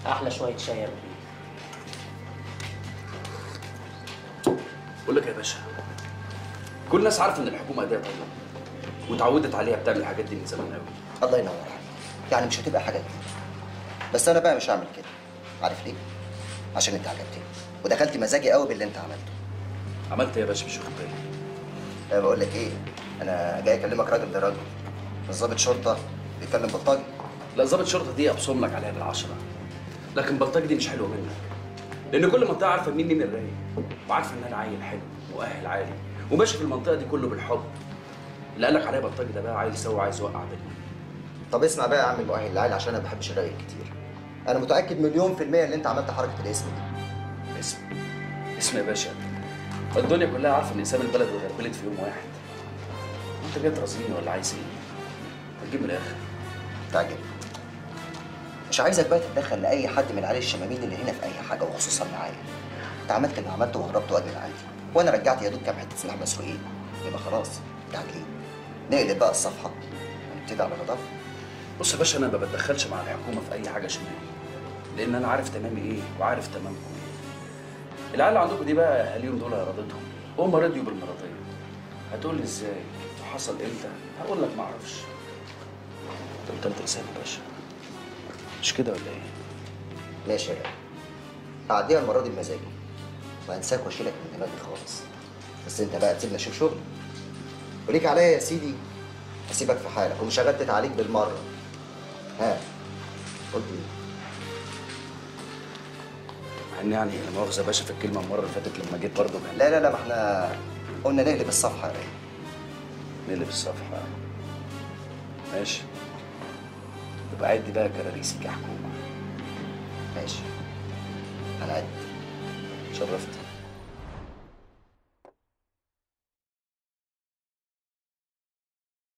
احلى شويه شاي يا ابني بقول لك يا باشا كل الناس عارفه ان الحكومه اداه طيبه واتعودت عليها بتعمل الحاجات دي من زمان قوي الله ينور عليك يعني مش هتبقى حاجه جديده بس انا بقى مش هعمل كده عارف ليه عشان انت عجبتني ودخلت مزاجي قوي باللي انت عملته عملت ايه يا باشا مش واخد بالي انا بقول لك ايه انا جاي اكلمك راجل ده راجل مش ضابط شرطه بيتكلم بلطجي لا ضابط شرطه دي ابصم لك عليها بالعشره لكن بلطجي دي مش حلوه منك لان كل منطقه عارفه مين مين الرايق وعارفه ان انا عيل حلو مؤهل عالي وماشي في المنطقه دي كله بالحب اللي قال لك عليا بلطجي ده بقى عايز يسوي عايز يوقع بينا طب اسمع بقى يا عم المؤهل العالي عشان انا ما بحبش الراجل كتير انا متاكد مليون في الميه ان انت عملت حركه الاسم دي اسم اسم يا باشا الدنيا كلها عارفه ان اسام البلد اتغربلت في يوم واحد انت جاي ترازيني ولا عايز ايه؟ هتجيب من الاخر تعجب مش عايزك بقى تتدخل لاي حد من العيال الشمامين اللي هنا في اي حاجه وخصوصا معايا انت عملت اللي عملته وهربت واجي من عندي وانا رجعت يا دوب كام حته سلاح مسروقين يبقى خلاص تعجلين نقلب بقى الصفحه ونبتدي على نظافه بص يا باشا انا ما بتدخلش مع الحكومه في اي حاجه شمال لان انا عارف تمامي ايه وعارف تمامكم ايه العيال اللي عندكم دي بقى اهاليهم دول رضيتهم هم رضيوا بالمرضيه هتقول لي ازاي وحصل امتى هقول لك ما اعرفش انت قتلت اسامه يا باشا مش كده ولا ايه ماشي يا بقى هعديها المره دي بمزاجي وهنساك واشيلك من دماغي خالص بس انت بقى تسيبني اشوف شغلي وليك عليا يا سيدي هسيبك في حالك ومش هغتت عليك بالمره ها قلت ايه مع ان يعني لا مؤاخذه يا باشا في الكلمه المره اللي فاتت لما جيت برضه كان لا لا لا ما احنا قلنا نقلب الصفحه يا راجل نقلب الصفحه ماشي يبقى عد بقى كراريسك يا حكومه ماشي هنعد شرفت